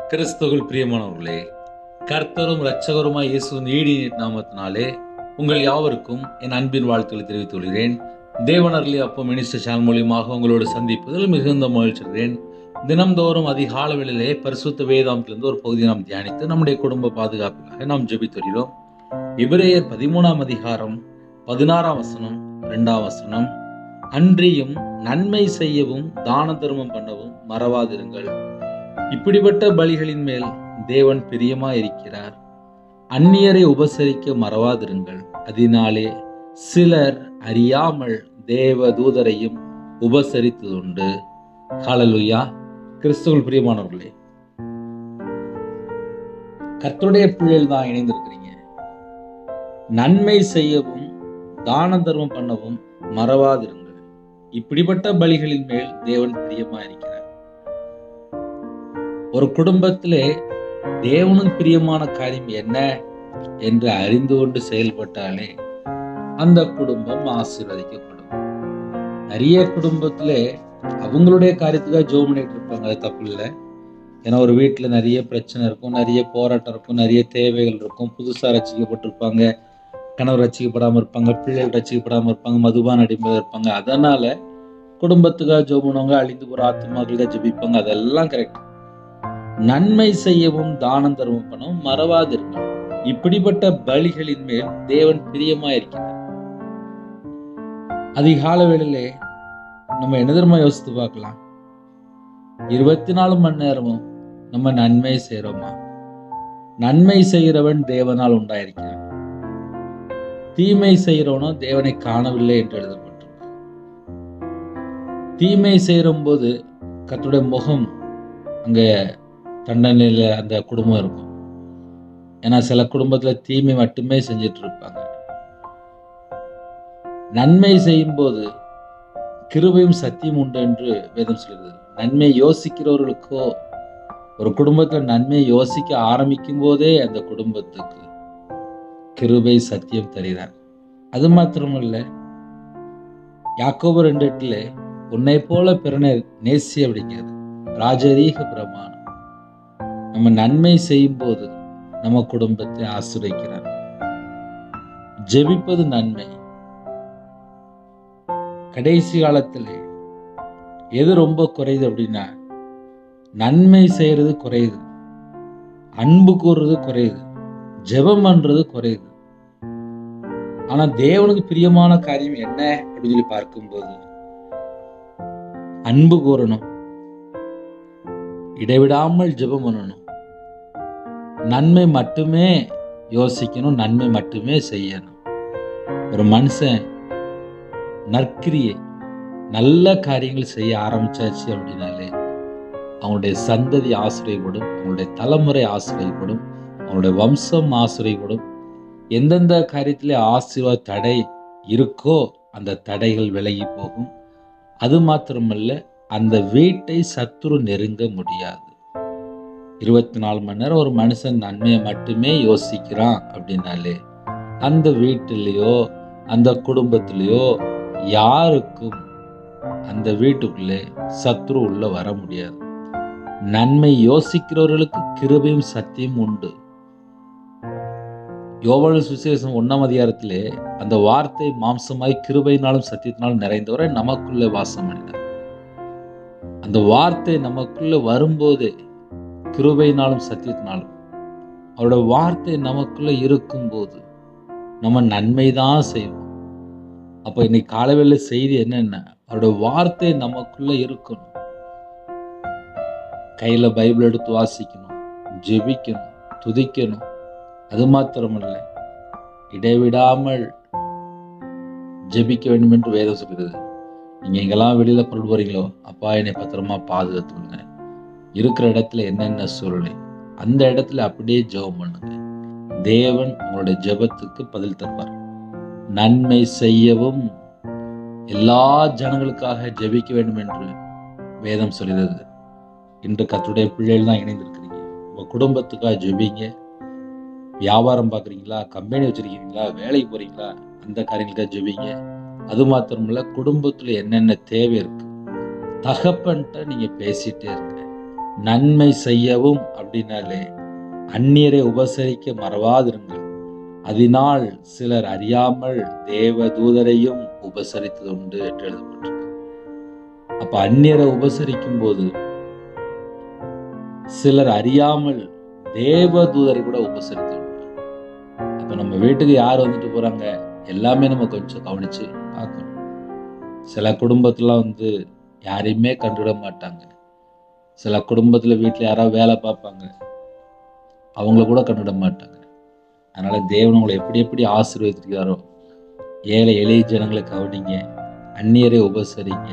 கிறிஸ்துவுக்குள் பிரியமானவர்களே கர்த்தரும் இரட்சகருமாய் இயேசுவின் ஈடி நாமத்தினாலே உங்கள் யாவருக்கும் என் அன்பின் வாழ்த்துக்களை தெரிவித்துக் கொள்கிறேன் தேவனர்லி அப்போ மினிஸ்டர் சேனல் மூலியமாக உங்களோடு சந்திப்பதில் மிகுந்த மகிழ்ச்சிகிறேன் தினம்தோறும் அதிகால வேளையிலே பரிசுத்த வேதாந்திலிருந்து ஒரு பகுதியை நாம் தியானித்து நம்முடைய குடும்ப பாதுகாப்புக்காக நாம் ஜெபித்து வருகிறோம் இபிரேயர் பதிமூணாம் அதிகாரம் பதினாறாம் வசனம் இரண்டாம் வசனம் அன்றியும் நன்மை செய்யவும் தான தர்மம் பண்ணவும் மறவாதிருங்கள் இப்படிப்பட்ட பலிகளின் மேல் தேவன் பிரியமா இருக்கிறார் அந்நியரை உபசரிக்க மறவாதிருங்கள் அதனாலே சிலர் அறியாமல் தேவ தூதரையும் உபசரித்ததுண்டு ஹalleluya கிறிஸ்துவுள் பிரியமானவர்களே கர்த்தருடைய பிள்ளைகள் தான் இணைந்திருக்கிறீங்க நன்மை செய்யவும் தான தர்மம் பண்ணவும் மறவாதிருங்கள் இப்படிப்பட்ட பலிகளின் மேல் தேவன் பிரியமா இருக்கிறார் ஒரு குடும்பத்திலே தேவனுக்கு பிரியமான காரியம் என்ன என்று அறிந்து கொண்டு செயல்பட்டாலே அந்த குடும்பம் ஆசீர்வதிக்கப்படும் நிறைய குடும்பத்திலே அவங்களுடைய காரியத்துக்காக ஜோம் பண்ணிட்டு இருப்பாங்க அது தப்பு இல்லை ஏன்னா ஒரு வீட்டில் நிறைய பிரச்சனை இருக்கும் நிறைய போராட்டம் இருக்கும் நிறைய தேவைகள் இருக்கும் புதுசாக ரசிக்கப்பட்டிருப்பாங்க கணவர் ரசிக்கப்படாமல் இருப்பாங்க பிள்ளைகள் ரசிக்கப்படாமல் இருப்பாங்க மதுபான அடிமையாக இருப்பாங்க அதனால குடும்பத்துக்காக ஜோம் பண்ணுவாங்க அழிந்து போகிற ஆத்மாக்கள் தான் ஜெபிப்பாங்க அதெல்லாம் கரெக்ட் நன்மை செய்யவும் தானம் தர்மம் பண்ணவும் மறவாதிருங்கள் இப்படிப்பட்ட பலிகளின் மேல் தேவன் பிரியமா இருக்கிறார் அதிகால வேளையிலே நம்ம என்ன தெரியுமா யோசித்து பார்க்கலாம் இருபத்தி நாலு மணி நேரமும் நம்ம நன்மை செய்யறோமா நன்மை செய்கிறவன் தேவனால் உண்டாயிருக்கிறான் தீமை செய்கிறவனோ தேவனை காணவில்லை என்று எழுதப்பட்டிருக்கு தீமை செய்கிற போது கர்த்தருடைய முகம் அங்க தண்டனையில் அந்த குடும்பம் இருக்கும் ஏன்னா சில குடும்பத்தில் தீமை மட்டுமே செஞ்சுட்டு இருப்பாங்க நன்மை செய்யும்போது கிருபையும் சத்தியம் உண்டு என்று வேதம் சொல்கிறது நன்மை யோசிக்கிறவர்களுக்கோ ஒரு குடும்பத்தில் நன்மை யோசிக்க ஆரம்பிக்கும் போதே அந்த குடும்பத்துக்கு கிருபை சத்தியம் தருகிறார் அது மாத்திரமல்ல யாக்கோபு ரெண்டு எட்டுல உன்னை போல பிறனை நேசி அப்படிங்கிறது ராஜரீக பிரமாணம் நம்ம நன்மை செய்யும் போது நம்ம குடும்பத்தை ஆசிரியக்கிறார் ஜெபிப்பது நன்மை கடைசி காலத்துல எது ரொம்ப குறையுது அப்படின்னா நன்மை செய்யறது குறையுது அன்பு கூறுறது குறையுது ஜெபம் பண்றது குறையுது ஆனா தேவனுக்கு பிரியமான காரியம் என்ன அப்படின்னு சொல்லி பார்க்கும்போது அன்பு கூறணும் இடைவிடாமல் ஜெபம் பண்ணணும் நன்மை மட்டுமே யோசிக்கணும் நன்மை மட்டுமே செய்யணும் ஒரு மனுஷன் நற்கிரியை நல்ல காரியங்கள் செய்ய ஆரம்பிச்சாச்சு அப்படின்னாலே அவங்களுடைய சந்ததி ஆசிரியப்படும் அவங்களுடைய தலைமுறை ஆசிரியப்படும் அவங்களுடைய வம்சம் ஆசிரியப்படும் எந்தெந்த காரியத்திலே ஆசீர்வாத தடை இருக்கோ அந்த தடைகள் விலகி போகும் அது மாத்திரமல்ல அந்த வீட்டை சத்துரு நெருங்க முடியாது இருபத்தி நாலு மணி நேரம் ஒரு மனுஷன் நன்மையை மட்டுமே யோசிக்கிறான் அப்படின்னாலே அந்த வீட்டிலேயோ அந்த குடும்பத்திலேயோ யாருக்கும் அந்த வீட்டுக்குள்ளே சத்ரு உள்ள வர முடியாது நன்மை யோசிக்கிறவர்களுக்கு கிருபையும் சத்தியம் உண்டு யோவான சுசேஷம் ஒன்னாம் அதிகாரத்திலே அந்த வார்த்தை மாம்சமாய் கிருபையினாலும் சத்தியத்தினாலும் நிறைந்தவரை நமக்குள்ளே வாசம் பண்ணினார் அந்த வார்த்தை நமக்குள்ள வரும்போதே கிருபையினாலும் சத்தியத்தினாலும் அவரோட வார்த்தை நமக்குள்ள இருக்கும்போது நம்ம நன்மை தான் செய்வோம் அப்போ இன்னைக்கு காலவேளை செய்தி என்னென்ன அவரோட வார்த்தை நமக்குள்ள இருக்கணும் கையில பைபிள் எடுத்து வாசிக்கணும் ஜெபிக்கணும் துதிக்கணும் அது மாத்திரமல்ல இடைவிடாமல் ஜெபிக்க வேண்டும் என்று வேதம் சொல்கிறது நீங்க எங்கெல்லாம் வெளியில கொண்டு போறீங்களோ அப்பா என்னை பத்திரமா பாதுகாத்துக்கோங்க இருக்கிற இடத்துல என்னென்ன சூழ்நிலை அந்த இடத்துல அப்படியே ஜெபம் பண்ணுங்க தேவன் உங்களுடைய ஜெபத்துக்கு பதில் தருவார் நன்மை செய்யவும் எல்லா ஜனங்களுக்காக ஜெபிக்க வேண்டும் என்று வேதம் சொல்கிறது இன்று கத்துடைய பிள்ளைகள் தான் இணைந்திருக்கிறீங்க உங்க குடும்பத்துக்காக ஜெபிங்க வியாபாரம் பார்க்குறீங்களா கம்பெனி வச்சிருக்கீங்களா வேலைக்கு போறீங்களா அந்த காரியங்களுக்காக ஜெபிங்க அது மாத்திரமில்ல குடும்பத்துல என்னென்ன தேவை இருக்கு தகப்பன்ட்ட நீங்க பேசிட்டே இருங்க நன்மை செய்யவும் அப்படின்னாலே அந்நியரை உபசரிக்க மறவாதிருங்கள் அதனால் சிலர் அறியாமல் தேவ தூதரையும் உபசரித்தது உண்டு என்று எழுதப்பட்டிருக்கு அப்ப அந்நியரை உபசரிக்கும் போது சிலர் அறியாமல் தேவ தூதரை கூட உபசரித்து உண்டு அப்ப நம்ம வீட்டுக்கு யார் வந்துட்டு போறாங்க எல்லாமே நம்ம கொஞ்சம் கவனிச்சு பார்க்கணும் சில குடும்பத்துல வந்து யாரையுமே கண்டுவிட மாட்டாங்க சில குடும்பத்துல வீட்டில் யாராவது வேலை பார்ப்பாங்க அவங்கள கூட கண்டுவிட மாட்டாங்க அதனால தேவன் உங்களை எப்படி எப்படி ஆசீர்வதிக்கிறாரோ ஏழை எளிய ஜனங்களை கவனிங்க அந்நியரை உபசரிங்க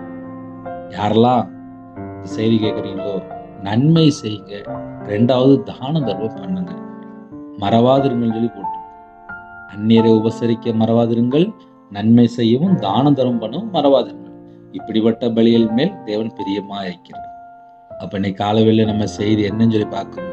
யாரெல்லாம் இந்த செய்தி கேட்குறீங்களோ நன்மை செய்யுங்க ரெண்டாவது தான தர்மம் பண்ணுங்க மறவாதிருங்கள் சொல்லி போட்டு அந்நியரை உபசரிக்க மறவாதிருங்கள் நன்மை செய்யவும் தான தர்மம் பண்ணவும் மறவாதிருங்கள் இப்படிப்பட்ட பலிகள் மேல் தேவன் பிரியமா இருக்கிறார் அப்ப இன்னைக்கு காலவேளை நம்ம செய்தி என்னன்னு சொல்லி பார்க்கும்போது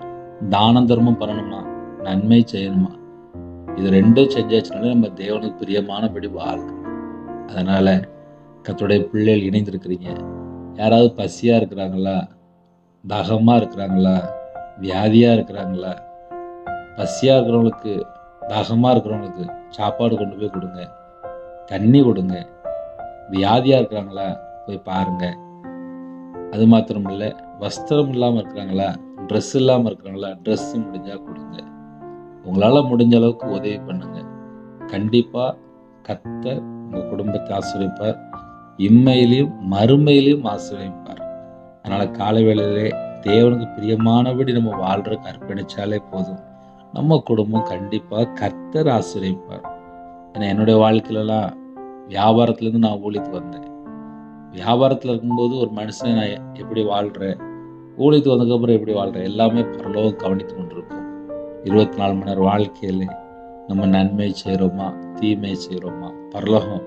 தான தர்மம் பண்ணணுமா நன்மை செய்யணுமா இது ரெண்டும் செஞ்சாச்சுனாலே நம்ம தேவனுக்கு பிரியமானபடி வாழ்றோம் அதனால கத்துடைய பிள்ளைகள் இணைந்திருக்கிறீங்க யாராவது பசியா இருக்கிறாங்களா தாகமா இருக்கிறாங்களா வியாதியா இருக்கிறாங்களா பசியா இருக்கிறவங்களுக்கு தாகமா இருக்கிறவங்களுக்கு சாப்பாடு கொண்டு போய் கொடுங்க தண்ணி கொடுங்க வியாதியா இருக்கிறாங்களா போய் பாருங்க அது மாத்திரம் இல்லை வஸ்திரம் இல்லாமல் இருக்கிறாங்களா ட்ரெஸ் இல்லாமல் இருக்கிறாங்களா ட்ரெஸ் முடிஞ்சா கொடுங்க உங்களால் முடிஞ்ச அளவுக்கு உதவி பண்ணுங்க கண்டிப்பாக கத்த உங்கள் குடும்பத்தை ஆசிரியப்பார் இம்மையிலையும் மறுமையிலையும் ஆசிரியப்பார் அதனால் காலை வேளையிலே தேவனுக்கு பிரியமானபடி நம்ம வாழ்றதுக்கு அர்ப்பணிச்சாலே போதும் நம்ம குடும்பம் கண்டிப்பாக கர்த்தர் ஆசிரியப்பார் ஏன்னா என்னுடைய வாழ்க்கையிலலாம் வியாபாரத்துலேருந்து நான் ஊழியத்துக்கு வந்தேன் வியாபாரத்தில் இருக்கும்போது ஒரு மனுஷனை நான் எப்படி வாழ்கிறேன் ஊழியத்துக்கு வந்ததுக்கப்புறம் எப்படி வாழ்கிறேன் எல்லாமே பரலோகம் கவனித்து கொண்டிருக்கும் இருபத்தி நாலு மணி நேரம் வாழ்க்கையில் நம்ம நன்மை செய்கிறோமா தீமை செய்கிறோமா பரலோகம்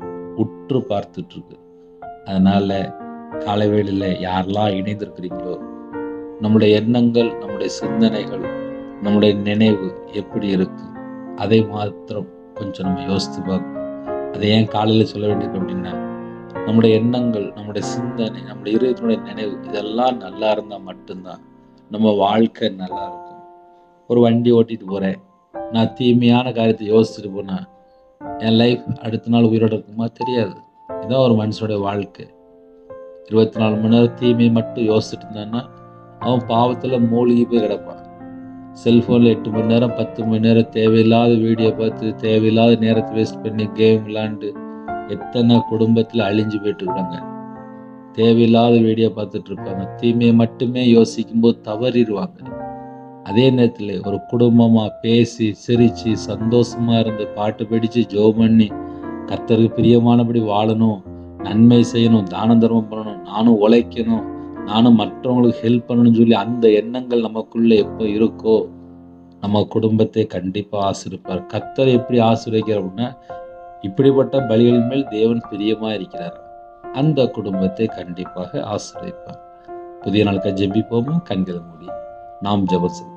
உற்று பார்த்துட்டு இருக்கு அதனால காலவேளையில் யாரெல்லாம் இணைந்திருக்கிறீங்களோ நம்முடைய எண்ணங்கள் நம்முடைய சிந்தனைகள் நம்முடைய நினைவு எப்படி இருக்கு அதை மாத்திரம் கொஞ்சம் நம்ம யோசித்து பார்க்கணும் அதை ஏன் காலையில் சொல்ல வேண்டியிருக்கு அப்படின்னா நம்முடைய எண்ணங்கள் நம்முடைய சிந்தனை நம்முடைய இருதயத்தினுடைய நினைவு இதெல்லாம் நல்லா இருந்தால் மட்டும்தான் நம்ம வாழ்க்கை நல்லா இருக்கும் ஒரு வண்டி ஓட்டிட்டு போகிறேன் நான் தீமையான காரியத்தை யோசிச்சுட்டு போனேன் என் லைஃப் அடுத்த நாள் உயிரோட இருக்குமா தெரியாது இதுதான் ஒரு மனுஷனுடைய வாழ்க்கை இருபத்தி நாலு மணி நேரம் தீமையை மட்டும் யோசிச்சுட்டு இருந்தான்னா அவன் பாவத்தில் மூழ்கி போய் கிடப்பான் செல்ஃபோனில் எட்டு மணி நேரம் பத்து மணி நேரம் தேவையில்லாத வீடியோ பார்த்து தேவையில்லாத நேரத்தை வேஸ்ட் பண்ணி கேம் விளாண்டு எத்தனை குடும்பத்தில் அழிஞ்சு போயிட்டு இருக்காங்க தேவையில்லாத வீடியோ பார்த்துட்டு இருப்பாங்க தீமையை மட்டுமே யோசிக்கும் போது தவறிடுவாங்க அதே நேரத்தில் ஒரு குடும்பமாக பேசி சிரித்து சந்தோஷமா இருந்து பாட்டு படித்து ஜோம் பண்ணி கர்த்தருக்கு பிரியமானபடி வாழணும் நன்மை செய்யணும் தான தர்மம் பண்ணணும் நானும் உழைக்கணும் நானும் மற்றவங்களுக்கு ஹெல்ப் பண்ணணும்னு சொல்லி அந்த எண்ணங்கள் நமக்குள்ள எப்போ இருக்கோ நம்ம குடும்பத்தை கண்டிப்பாக ஆசிரிப்பார் கர்த்தர் எப்படி ஆசிரியக்கிறார் அப்படின்னா இப்படிப்பட்ட பலிகளின் மேல் தேவன் பிரியமா இருக்கிறார் அந்த குடும்பத்தை கண்டிப்பாக ஆசிரியப்பார் புதிய நாளுக்கு ஜெபிப்போமா கண்களை மூடி நாம் ஜெபம் செய்வோம்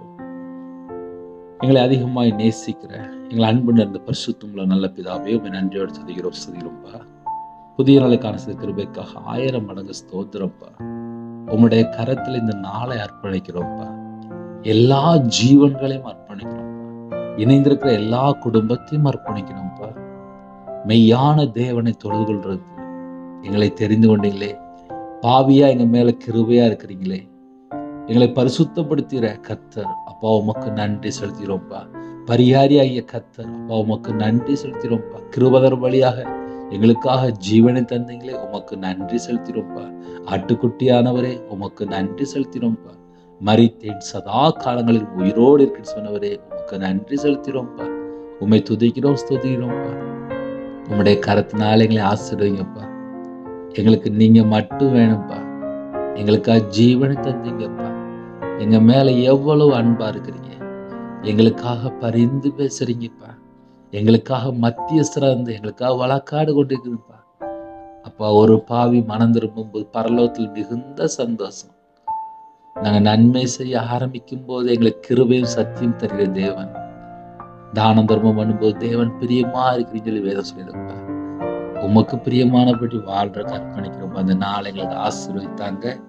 எங்களை அதிகமாய் நேசிக்கிற எங்களை அன்பு நிறைந்த பரிசுத்தமுள்ள நல்ல பிதாவே உண்மை நன்றியோடு சதிக்கிறோம் சதிக்கிறோம்ப்பா புதிய நாளுக்கான சில கிருபைக்காக ஆயிரம் மடங்கு ஸ்தோத்திரம்ப்பா உம்முடைய கரத்தில் இந்த நாளை அர்ப்பணிக்கிறோம்ப்பா எல்லா ஜீவன்களையும் அர்ப்பணிக்கிறோம்ப்பா இணைந்திருக்கிற எல்லா குடும்பத்தையும் அர்ப்பணிக்கணும்ப்பா மெய்யான தேவனை தொழுது கொள்றது எங்களை தெரிந்து கொண்டீங்களே பாவியா எங்க மேல கிருபையா இருக்கிறீங்களே எங்களை பரிசுத்தப்படுத்துகிற கத்தர் அப்பா உமக்கு நன்றி செலுத்துகிறோம்ப்பா பரிகாரியாகிய கத்தர் அப்பா உமக்கு நன்றி செலுத்துகிறோம்ப்பா கிருபதர் வழியாக எங்களுக்காக ஜீவனை தந்தீங்களே உமக்கு நன்றி செலுத்தினோம்ப்பா ஆட்டுக்குட்டியானவரே உமக்கு நன்றி செலுத்தினோம்ப்பா மறித்தேன் சதா காலங்களில் உயிரோடு இருக்குன்னு சொன்னவரே உமக்கு நன்றி செலுத்தினோம்ப்பா உம்மை துதிக்கிறோம் ஸ்துதிக்கிறோம்ப்பா உம்முடைய கரத்தினால எங்களை ஆசிர்வதிங்கப்பா எங்களுக்கு நீங்க மட்டும் வேணும்ப்பா எங்களுக்காக ஜீவனை தந்தீங்கப்பா எங்க மேல எவ்வளவு அன்பா இருக்கிறீங்க எங்களுக்காக பரிந்து பேசுறீங்கப்பா எங்களுக்காக மத்தியஸ்தரா இருந்து எங்களுக்காக வழக்காடு கொண்டிருக்குதுப்பா அப்பா ஒரு பாவி மனம் திரும்பும்போது பரலோகத்தில் மிகுந்த சந்தோஷம் நாங்க நன்மை செய்ய ஆரம்பிக்கும் போது எங்களுக்கு கிருபையும் சத்தியம் தருகிற தேவன் தானம் தர்மம் பண்ணும்போது தேவன் பிரியமா இருக்கிறீங்க சொல்லி வேதம் சொல்லியிருப்பா உமக்கு பிரியமானபடி வாழ்ற அர்ப்பணிக்கிறோம் அந்த நாள் எங்களுக்கு ஆசீர்வதித்தாங்க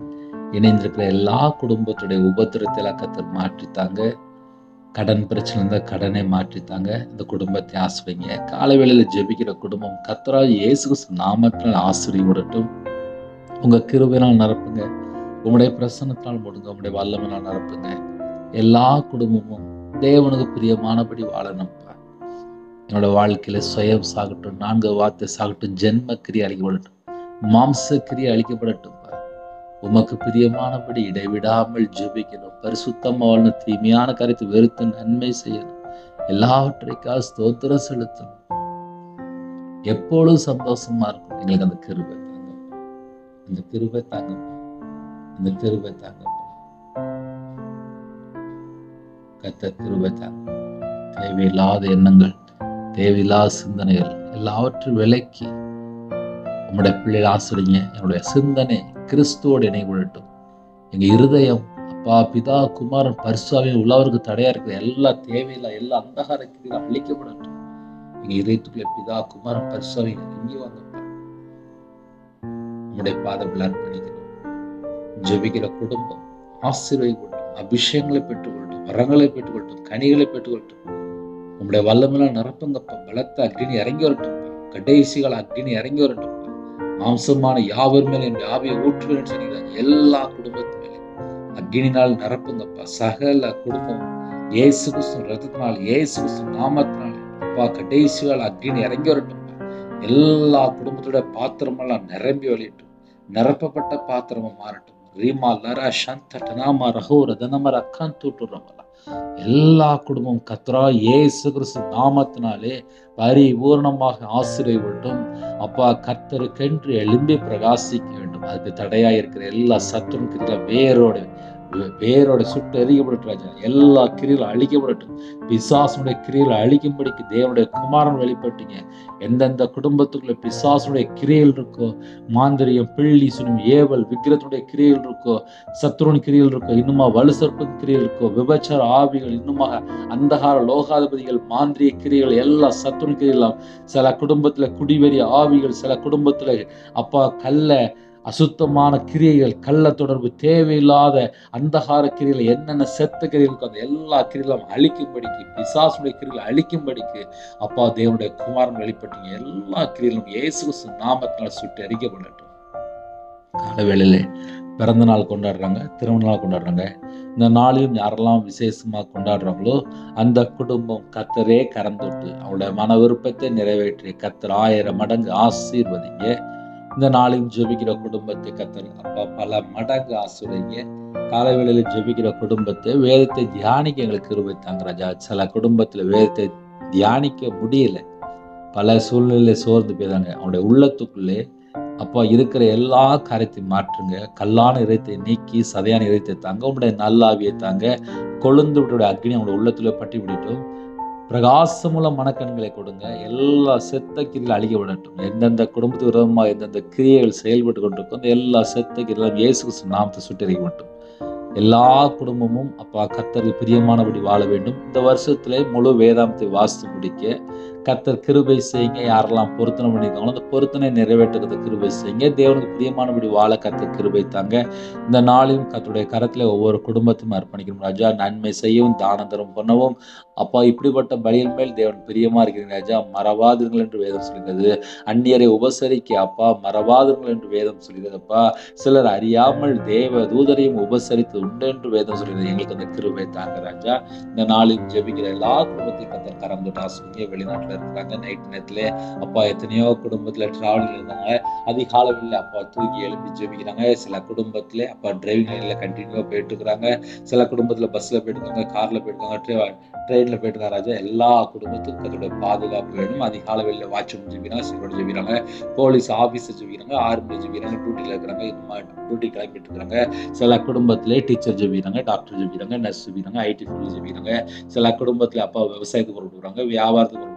இணைந்திருக்கிற எல்லா குடும்பத்துடைய உபத்திரத்தில் கத்தர் மாற்றித்தாங்க கடன் பிரச்சனை இருந்தால் கடனை மாற்றித்தாங்க இந்த குடும்பத்தை ஆசிரிங்க காலை வேளையில் ஜெபிக்கிற குடும்பம் கத்தரா இயேசு கிறிஸ்து நாமத்தினால் ஆசிரியப்படட்டும் உங்கள் கிருபையினால் நிரப்புங்க உங்களுடைய பிரசன்னத்தினால் முடுங்க உங்களுடைய வல்லமையினால் நிரப்புங்க எல்லா குடும்பமும் தேவனுக்கு பிரியமானபடி வாழணும்ப்பா என்னோட வாழ்க்கையில சுயம் சாகட்டும் நான்கு வார்த்தை சாகட்டும் ஜென்ம கிரியை அழிக்கப்படட்டும் மாம்ச கிரியை அழிக்கப்படட்டும்ப்பா உமக்கு பிரியமானபடி இடைவிடாமல் ஜெபிக்கணும் பரிசுத்தம் வாழணும் தீமையான கருத்து வெறுத்து நன்மை செய்யணும் எல்லாவற்றைக்காக ஸ்தோத்திரம் செலுத்தணும் எப்பொழுதும் சந்தோஷமா இருக்கும் எங்களுக்கு அந்த கிருபை தாங்கப்பா அந்த கிருபை தாங்கப்பா அந்த கிருபை தாங்கப்பா கத்த கிருபை தாங்க தேவையில்லாத எண்ணங்கள் தேவையில்லாத சிந்தனைகள் எல்லாவற்றையும் விலக்கி உங்களுடைய பிள்ளைகள் ஆசிரியங்க என்னுடைய சிந்தனை கிறிஸ்துவோடு இணைவிடட்டும் எங்க இருதயம் அப்பா பிதா குமாரன் பரிசுவாவின் உள்ளவருக்கு தடையா இருக்கிற எல்லா தேவையில்லா எல்லா அந்தகார கிரிகளும் அழிக்கப்படட்டும் எங்க இதயத்துக்குள்ள பிதா குமாரன் பரிசுவாவின் இங்கே வந்தப்பா உங்களுடைய பாதங்கள் அர்ப்பணிக்கிறோம் ஜெபிக்கிற குடும்பம் ஆசீர்வதிக்கட்டும் அபிஷேகங்களை பெற்றுக்கொள்ளட்டும் வரங்களை பெற்றுக்கொள்ளட்டும் கனிகளை பெற்றுக்கொள்ளட்டும் உங்களுடைய வல்லமெல்லாம் நிரப்புங்கப்பா பலத்த அக்னி இறங்கி வரட்டும்ப்பா கடைசிகள் அக்னி இறங்கி வரட்டும்ப்பா மாம்சமான யாவர் மேல என் ஆவியை ஊற்றுவேன் சொல்லிக்கிறாங்க எல்லா குடும்பத்து மேலே அக்னினால் நிரப்புங்கப்பா சகல குடும்பம் ஏசு கிறிஸ்து ரத்தத்தினால் ஏசு கிறிஸ்து நாமத்தினால் அப்பா கடைசிகள் அக்னி இறங்கி வரட்டும்ப்பா எல்லா குடும்பத்தோட பாத்திரமெல்லாம் நிரம்பி வழியட்டும் நிரப்பப்பட்ட பாத்திரமா மாறட்டும் ரீமா லரா சந்த டனாமா ரகோ ரதனமர அக்கான் தூட்டுறவங்களா எல்லா குடும்பம் கத்ரா ஏசு கிறிஸ்து நாமத்தினாலே பரிபூர்ணமாக ஆசிரியப்பட்டும் அப்பா கர்த்தருக்கென்று எழும்பி பிரகாசிக்க வேண்டும் அதுக்கு தடையா இருக்கிற எல்லா சத்துரும் கிரியில வேரோட வேரோட சுட்டு எரிக்கப்படட்டும் ராஜா எல்லா கிரியிலும் அழிக்கப்படட்டும் பிசாசுடைய கிரியில அழிக்கும்படிக்கு தேவனுடைய குமாரன் வெளிப்பட்டீங்க எந்தெந்த குடும்பத்துக்குள்ள பிசாசுடைய கிரியல் இருக்கோ மாந்திரியம் பிள்ளி சுனம் ஏவல் விக்கிரத்துடைய கிரியல் இருக்கோ சத்ருன் கிரியல் இருக்கோ இன்னுமா வலுசற்பன் கிரியல் இருக்கோ விபச்சார ஆவிகள் இன்னுமாக அந்தகார லோகாதிபதிகள் மாந்திரிய கிரியைகள் எல்லா சத்துருன் கிரியெல்லாம் சில குடும்பத்துல குடிவெறி ஆவிகள் சில குடும்பத்துல அப்பா கல்ல அசுத்தமான கிரியைகள் கள்ள தொடர்பு தேவையில்லாத அந்தகார கிரிகளை என்னென்ன செத்த கிரிகளுக்கு அந்த எல்லா கிரிகளும் அழிக்கும்படிக்கு பிசாசுடைய கிரிகளை அழிக்கும்படிக்கு அப்பா தேவனுடைய குமாரன் வெளிப்பட்டீங்க எல்லா கிரிகளும் இயேசு கிறிஸ்து நாமத்தினால் சுட்டு அறிக்கப்படட்டும் காலவேளையில பிறந்த நாள் கொண்டாடுறாங்க திருமண நாள் கொண்டாடுறாங்க இந்த நாளையும் யாரெல்லாம் விசேஷமா கொண்டாடுறாங்களோ அந்த குடும்பம் கத்தரே கறந்துட்டு அவங்களோட மன விருப்பத்தை நிறைவேற்றி கத்தர் ஆயிரம் மடங்கு ஆசீர்வதிங்க இந்த நாளையும் ஜெபிக்கிற குடும்பத்தை கத்தர் அப்பா பல மடங்கு ஆசிரியங்க காலை வேளையில ஜெபிக்கிற குடும்பத்தை வேதத்தை தியானிக்க எங்களுக்கு கிருபை தாங்க ராஜா சில குடும்பத்துல வேதத்தை தியானிக்க முடியல பல சூழ்நிலையில சோர்ந்து போயிதாங்க அவனுடைய உள்ளத்துக்குள்ளே அப்பா இருக்கிற எல்லா காரியத்தையும் மாற்றுங்க கல்லான இறைத்தை நீக்கி சதையான இறைத்தை தாங்க உங்களுடைய நல்லாவியை தாங்க கொழுந்து விட்டுடைய அக்னி அவங்களுடைய உள்ளத்துல பட்டி விடட்டும் பிரகாசமுள்ள மனக்கண்களை கொடுங்க எல்லா செத்த கிரியில் அழிக்க விடட்டும் எந்தெந்த குடும்பத்துக்கு விரோதமாக எந்தெந்த கிரியைகள் செயல்பட்டு கொண்டிருக்கோ அந்த எல்லா செத்த கிரியிலும் இயேசு கிறிஸ்து நாமத்தை சுட்டறிக்க மட்டும் எல்லா குடும்பமும் அப்பா கத்தருக்கு பிரியமானபடி வாழ வேண்டும் இந்த வருஷத்திலே முழு வேதாந்தத்தை வாசித்து முடிக்க கத்தர் கிருபை செய்யுங்க யாரெல்லாம் பொருத்தனை பண்ணியிருக்காங்களோ அந்த பொருத்தனை நிறைவேற்றுறது கிருபை செய்யுங்க தேவனுக்கு பிரியமானபடி வாழ கத்தர் கிருபை தாங்க இந்த நாளையும் கத்தருடைய கரத்துல ஒவ்வொரு குடும்பத்தையும் அர்ப்பணிக்கணும் ராஜா நன்மை செய்யவும் தானம் தரும் பண்ணவும் அப்பா இப்படிப்பட்ட பலியின் மேல் தேவன் பிரியமா இருக்கிறீங்க ராஜா மறவாதிருங்கள் என்று வேதம் சொல்கிறது அந்நியரை உபசரிக்க அப்பா மறவாதிருங்கள் என்று வேதம் சொல்கிறதப்பா சிலர் அறியாமல் தேவ தூதரையும் உபசரித்து உண்டு என்று வேதம் சொல்கிறது எங்களுக்கு அந்த கிருபை தாங்க ராஜா இந்த நாளில் ஜெபிக்கிற எல்லா குடும்பத்தையும் கத்தர் கரம் தொட்டு ஆசிரிங்க வெளிநாட்டுல இருக்கிறாங்க நைட் நேரத்துல அப்பா எத்தனையோ குடும்பத்துல டிராவலிங் இருந்தாங்க அதிகாலையில் அப்பா தூக்கி எழுப்பி ஜெபிக்கிறாங்க சில குடும்பத்துல அப்பா டிரைவிங் லைன்ல கண்டினியூவா போயிட்டு இருக்கிறாங்க சில குடும்பத்துல பஸ்ல போயிட்டு இருக்காங்க கார்ல போயிட்டு இருக்காங்க ட்ரெயின்ல போயிட்டு இருக்காங்க ராஜா எல்லா குடும்பத்துக்கும் அதோட பாதுகாப்பு வேணும் அதிகாலை வெளியில வாட்ச்மேன் ஜெபிக்கிறாங்க சிலரோட ஜெபிக்கிறாங்க போலீஸ் ஆபீஸர் ஜெபிக்கிறாங்க ஆர்மி ஜெபிக்கிறாங்க டியூட்டில இருக்கிறாங்க இன்னும் டியூட்டி கிளம்பிட்டு இருக்காங்க சில குடும்பத்திலே டீச்சர் ஜெபிக்கிறாங்க டாக்டர் ஜெபிக்கிறாங்க நர்ஸ் ஜெபிக்கிறாங்க ஐடி ஃபீல்டு ஜெபிக்கிறாங்க சில குடும்பத்துல அப்பா விவசாயத்துக்கு பொருட்கிறாங்க வியாபாரத்துக்கு பொருட்கிறாங்க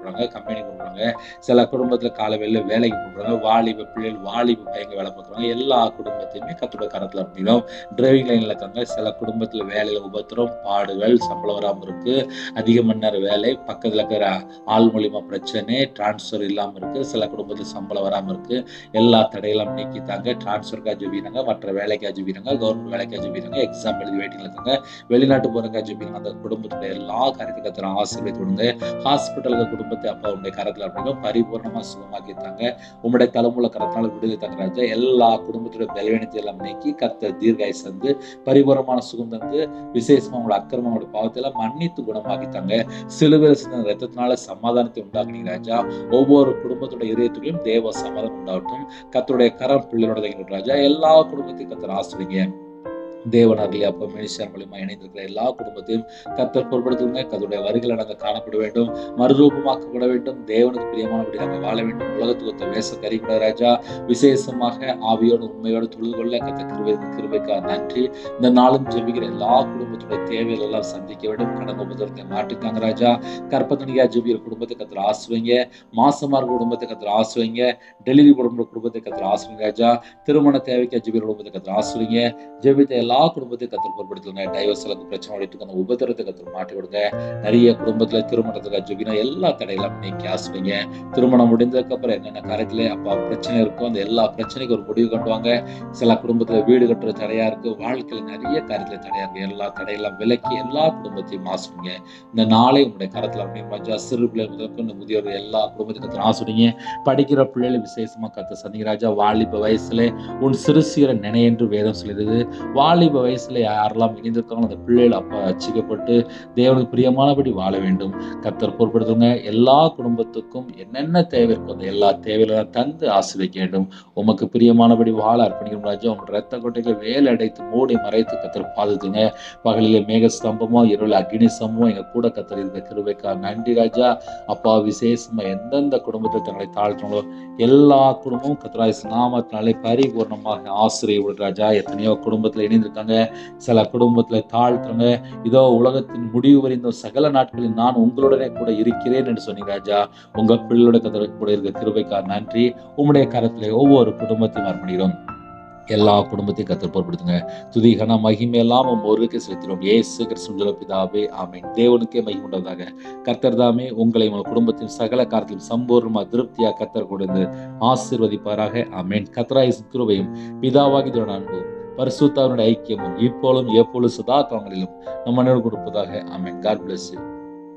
கூப்பிடுறாங்க கம்பெனி கூப்பிடுறாங்க சில குடும்பத்தில் காலை வெளில வேலைக்கு கூப்பிடுறாங்க வாலிப பிள்ளைகள் வாலிப பையங்க வேலை பார்க்குறாங்க எல்லா குடும்பத்தையுமே கத்தோட கரத்தில் அப்படின்னா டிரைவிங் லைனில் இருக்காங்க சில குடும்பத்தில் வேலையில் உபத்திரம் பாடுகள் சம்பளம் வராமல் இருக்கு அதிக மணி நேரம் வேலை பக்கத்தில் இருக்கிற ஆள் மூலியமா பிரச்சனை டிரான்ஸ்ஃபர் இல்லாமல் இருக்கு சில குடும்பத்தில் சம்பளம் வராமல் இருக்கு எல்லா தடையெல்லாம் நீக்கித்தாங்க டிரான்ஸ்ஃபருக்காக ஜெபிக்கிறாங்க மற்ற வேலைக்காக ஜெபிக்கிறாங்க கவர்மெண்ட் வேலைக்காக ஜெபிக்கிறாங்க எக்ஸாம் எழுதி வெயிட்டிங்ல இருக்காங்க வெளிநாட்டு போறக்காக ஜெபிக்கிறாங்க அந்த குடும்பத்தோட எல்லா காரியத்தையும் கத்துற ஆசீர்வாதம் கொடுங்க ஹாஸ்பிட்டலுக்கு குடும்பத்தை அப்பா உடைய கரத்தில் அப்படின்னா பரிபூர்ணமா சுகமாக்கித்தாங்க உங்களுடைய தலைமுறை கரத்தினால விடுதலை தங்குறாங்க எல்லா குடும்பத்தோட பலவீனத்தை எல்லாம் நீக்கி கத்த தீர்காய் சந்து பரிபூரமான சுகம் தந்து விசேஷமா உங்களோட அக்கிரமம் உங்களோட பாவத்தை எல்லாம் மன்னித்து குணமாக்கித்தாங்க சிலுவையில் சிந்த ரத்தத்தினால சமாதானத்தை உண்டாக்குனீங்க ராஜா ஒவ்வொரு குடும்பத்தோட இதயத்திலையும் தேவ சமாதானம் உண்டாகட்டும் கத்தருடைய கரம் பிள்ளைகளோட தங்கிட்டு ராஜா எல்லா குடும்பத்தையும் கத்தர் ஆசிரிங்க தேவனார்களே அப்போ மினிஸ்டர் மூலியமா இணைந்திருக்கிற எல்லா குடும்பத்தையும் கத்தர் பொருட்படுத்துங்க கத்தருடைய வரிகளை நாங்கள் காணப்பட வேண்டும் மறுரூபமாக்கப்பட வேண்டும் தேவனுக்கு பிரியமானபடி நாங்கள் வாழ வேண்டும் உலகத்துக்கு ஒத்த வேச கறிக்கூட ராஜா விசேஷமாக ஆவியோடு உண்மையோடு தொழுது கொள்ள கத்த கிருபை கிருபைக்கா நன்றி இந்த நாளும் ஜெபிக்கிற எல்லா குடும்பத்தோட தேவைகள் எல்லாம் சந்திக்க வேண்டும் கடன் உபதிரத்தை மாட்டித்தாங்க ராஜா கற்பத்தனியா ஜெபிக்கிற குடும்பத்தை கத்திர ஆசுவீங்க மாசமா இருக்க குடும்பத்தை கத்திர ஆசுவீங்க டெலிவரி குடும்ப குடும்பத்தை கத்திர ஆசுவீங்க ராஜா திருமண தேவைக்கு ஜெபிக்கிற குடும்பத்தை கத்திர ஆசுவீங்க ஜெபித்த எல்லா குடும்பத்தையும் கத்திர பொருட்படுத்துங்க டைவர்ஸ் எல்லாம் பிரச்சனை ஓடிட்டு அந்த உபதிரத்தை கத்திர மாட்டி விடுங்க நிறைய குடும்பத்துல திருமணத்துக்கு ஜெபினா எல்லா தடையெல்லாம் நீக்கி ஆசுவீங்க திருமணம் முடிந்ததுக்கு அப்புறம் என்னென்ன காரியத்துல அப்பா பிரச்சனை இருக்கோ அந்த எல்லா பிரச்சனைக்கும் ஒரு முடிவு கொண்டுவாங்க சில குடும்பத்துல வீடு கட்டுற தடையா இருக்கு வாழ்க்கையில நிறைய காரியத்துல தடையா இருக்கு எல்லா தடையெல்லாம் விலக்கி எல்லா குடும்பத்தையும் ஆசுவீங்க இந்த நாளை உங்களுடைய கரத்துல அப்படின்னு மஞ்சா சிறு பிள்ளைகள் முதற்கொண்டு முதியோர் எல்லா குடும்பத்தையும் கத்திர ஆசுவீங்க படிக்கிற பிள்ளைகள் விசேஷமா கத்த சந்திங்க ராஜா வாலிப வயசுல உன் சிறு சீர நினையென்று வேதம் சொல்லுது வாலிப வயசுல யாரெல்லாம் இணைந்திருக்காங்களோ அந்த பிள்ளைகள் அப்பா அச்சிக்கப்பட்டு தேவனுக்கு பிரியமானபடி வாழ வேண்டும் கத்தர் பொறுப்படுத்துங்க எல்லா குடும்பத்துக்கும் என்னென்ன தேவை இருக்கோ அந்த எல்லா தேவையிலும் தந்து ஆசிரிக்க வேண்டும் உமக்கு பிரியமானபடி வாழ அர்ப்பணிக்கும் ராஜா உங்களோட ரத்த கொட்டைகளை வேலை அடைத்து மூடி மறைத்து கத்தர் பாதுத்துங்க பகலிலே மேக ஸ்தம்பமோ இரவில் அக்னி ஸ்தம்பமோ எங்க கூட கத்தர் இருக்க கிருபைக்கா நன்றி ராஜா அப்பா விசேஷமா எந்தெந்த குடும்பத்தில் தங்களை தாழ்த்துங்களோ எல்லா குடும்பமும் கத்தராய் நாமத்தினாலே பரிபூர்ணமாக ஆசிரியர் ராஜா எத்தனையோ குடும்பத்துல இணைந்திருக்காங்க சில குடும்பத்துல தாழ்த்துறாங்க இதோ உலகத்தின் முடிவு வரைந்த சகல நாட்களில் நான் உங்களுடனே கூட இருக்கிறேன் என்று சொன்னீங்க ராஜா உங்க பிள்ளையோட கதற கூட இருக்க கிருபைக்கா நன்றி உம்முடைய கரத்திலே ஒவ்வொரு குடும்பத்தையும் அர்ப்பணிக்கிறோம் எல்லா குடும்பத்தையும் கத்தர் பொருட்படுத்துங்க துதி கன மகிமை எல்லாம் உம் ஒருவருக்கே செலுத்தினோம் ஏசு கிறிஸ்துவ பிதாவே ஆமென் தேவனுக்கே மகிமை உண்டதாக கர்த்தர் தாமே உங்களை உங்கள் குடும்பத்தின் சகல காரத்திலும் சம்பூர்ணமா திருப்தியா கத்தர் கொடுத்து ஆசீர்வதிப்பாராக ஆமென் கத்தராய் கிருபையும் பிதாவாகிதோட அன்பும் பரிசுத்தாவினுடைய ஐக்கியமும் இப்போலும் எப்பொழுது சதா காலங்களிலும் நம்ம அனைவரும் கொடுப்பதாக amen God bless you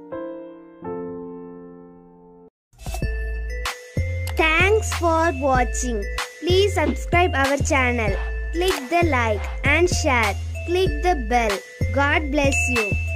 Thanks for watching. Please subscribe our channel. Click the like and share. Click the bell. God bless you.